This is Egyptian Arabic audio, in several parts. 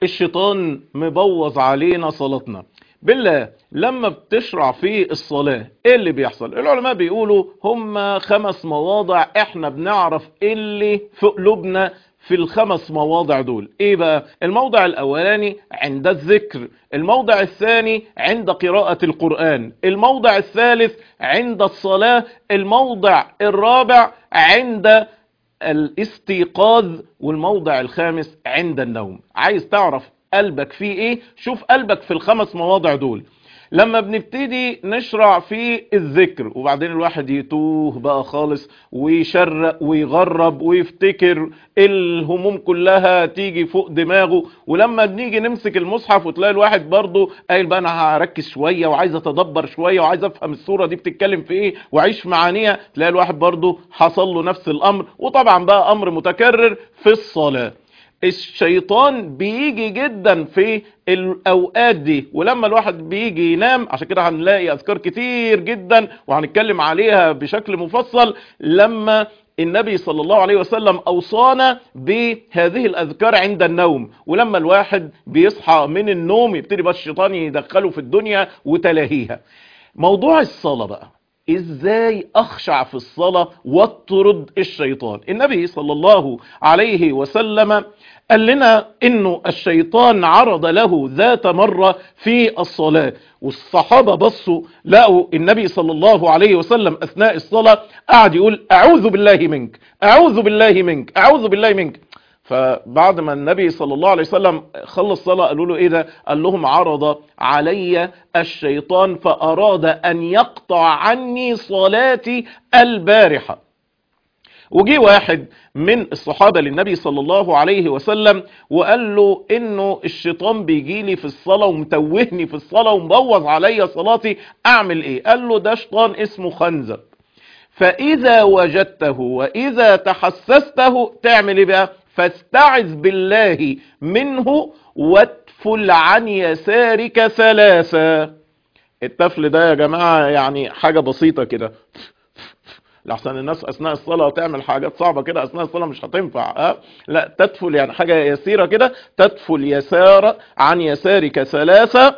الشيطان مبوظ علينا صلاتنا بالله لما بتشرع في الصلاة ايه اللي بيحصل العلماء بيقولوا هم خمس مواضع احنا بنعرف إيه اللي في قلوبنا في الخمس مواضع دول ايه بقى الموضع الاولاني عند الذكر الموضع الثاني عند قراءة القرآن الموضع الثالث عند الصلاة الموضع الرابع عند الاستيقاظ والموضع الخامس عند النوم عايز تعرف قلبك فيه ايه شوف قلبك في الخمس مواضع دول لما بنبتدي نشرع في الذكر وبعدين الواحد يتوه بقى خالص ويشرق ويغرب ويفتكر الهموم كلها تيجي فوق دماغه ولما بنيجي نمسك المصحف وتلاقي الواحد برضه قايل بقى انا هركز شويه وعايز اتدبر شويه وعايز افهم السوره دي بتتكلم في ايه واعيش معانيها تلاقي الواحد برضه حصل له نفس الامر وطبعا بقى امر متكرر في الصلاه الشيطان بيجي جدا في الاوقات دي ولما الواحد بيجي ينام عشان كده هنلاقي اذكار كتير جدا وهنتكلم عليها بشكل مفصل لما النبي صلى الله عليه وسلم اوصانا بهذه الاذكار عند النوم ولما الواحد بيصحى من النوم يبتدي بقى الشيطان يدخله في الدنيا وتلاهيها موضوع الصلاة بقى ازاي اخشع في الصلاة واطرد الشيطان النبي صلى الله عليه وسلم قال لنا انه الشيطان عرض له ذات مرة في الصلاة والصحابة بصوا لقوا النبي صلى الله عليه وسلم اثناء الصلاة قعد يقول اعوذ بالله منك اعوذ بالله منك اعوذ بالله منك فبعد ما النبي صلى الله عليه وسلم خلص صلاة قالوا له ايه ده قال لهم عرض علي الشيطان فاراد ان يقطع عني صلاتي البارحة وجي واحد من الصحابة للنبي صلى الله عليه وسلم وقال له انه الشيطان بيجي لي في الصلاة ومتوهني في الصلاة ومبوظ عليا صلاتي اعمل ايه قال له ده شيطان اسمه خنزب فاذا وجدته واذا تحسسته تعمل ايه بقى فاستعذ بالله منه واتفل عن يسارك ثلاثة التفل ده يا جماعة يعني حاجة بسيطة كده لحسن الناس اثناء الصلاة تعمل حاجات صعبة كده اثناء الصلاة مش هتنفع أه؟ لا تدفل يعني حاجة يسيرة كده تدفل يسار عن يسارك ثلاثة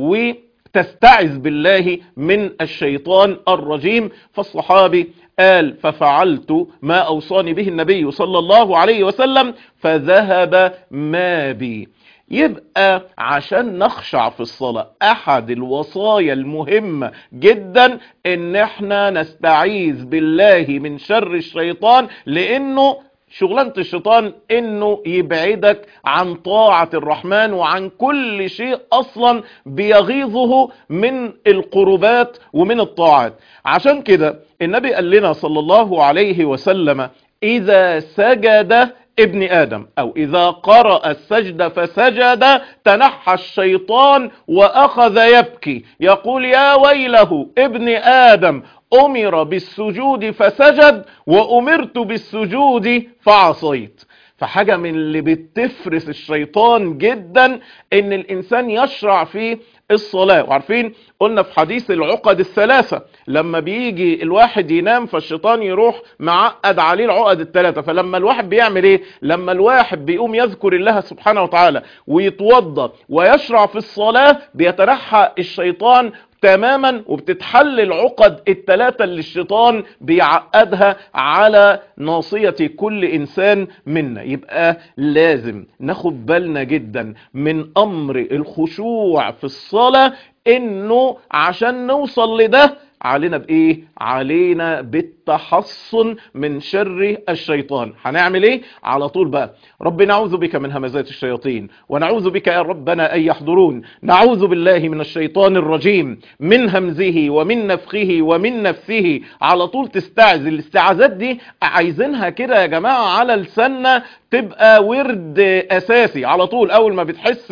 وتستعذ بالله من الشيطان الرجيم فالصحابي قال ففعلت ما أوصاني به النبي صلى الله عليه وسلم فذهب ما بي يبقى عشان نخشع في الصلاة احد الوصايا المهمة جدا ان احنا نستعيذ بالله من شر الشيطان لانه شغلانة الشيطان انه يبعدك عن طاعة الرحمن وعن كل شيء اصلا بيغيظه من القربات ومن الطاعات عشان كده النبي قال لنا صلى الله عليه وسلم اذا سجد ابن آدم أو إذا قرأ السجد فسجد تنحى الشيطان وأخذ يبكي يقول يا ويله ابن آدم أمر بالسجود فسجد وأمرت بالسجود فعصيت فحاجة من اللي بتفرس الشيطان جدا ان الانسان يشرع في الصلاة وعارفين قلنا في حديث العقد الثلاثة لما بيجي الواحد ينام فالشيطان يروح معقد عليه العقد الثلاثة فلما الواحد بيعمل ايه لما الواحد بيقوم يذكر الله سبحانه وتعالى ويتوضى ويشرع في الصلاة بيتنحى الشيطان تماما وبتتحل العقد الثلاثة اللي الشيطان بيعقدها على ناصية كل انسان منا يبقى لازم ناخد بالنا جدا من امر الخشوع في الصلاة انه عشان نوصل لده علينا بايه علينا بالتحصن من شر الشيطان هنعمل ايه على طول بقى رب نعوذ بك من همزات الشياطين ونعوذ بك يا ربنا ان يحضرون نعوذ بالله من الشيطان الرجيم من همزه ومن نفخه ومن نفثه على طول تستعذ الاستعاذات دي عايزينها كده يا جماعة على لساننا تبقى ورد اساسي على طول اول ما بتحس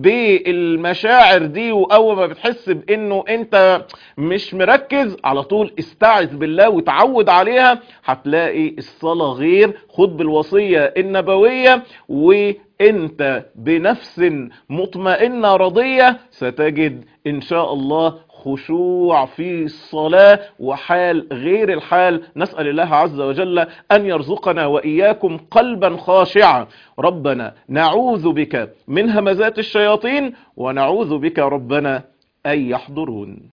بالمشاعر دي واول ما بتحس بانه انت مش مركز على طول استعذ بالله وتعود عليها هتلاقي الصلاة غير خد بالوصية النبوية وانت بنفس مطمئنة رضية ستجد ان شاء الله الخشوع في الصلاة وحال غير الحال نسأل الله عز وجل أن يرزقنا وإياكم قلبا خاشعا ربنا نعوذ بك من همزات الشياطين ونعوذ بك ربنا أن يحضرون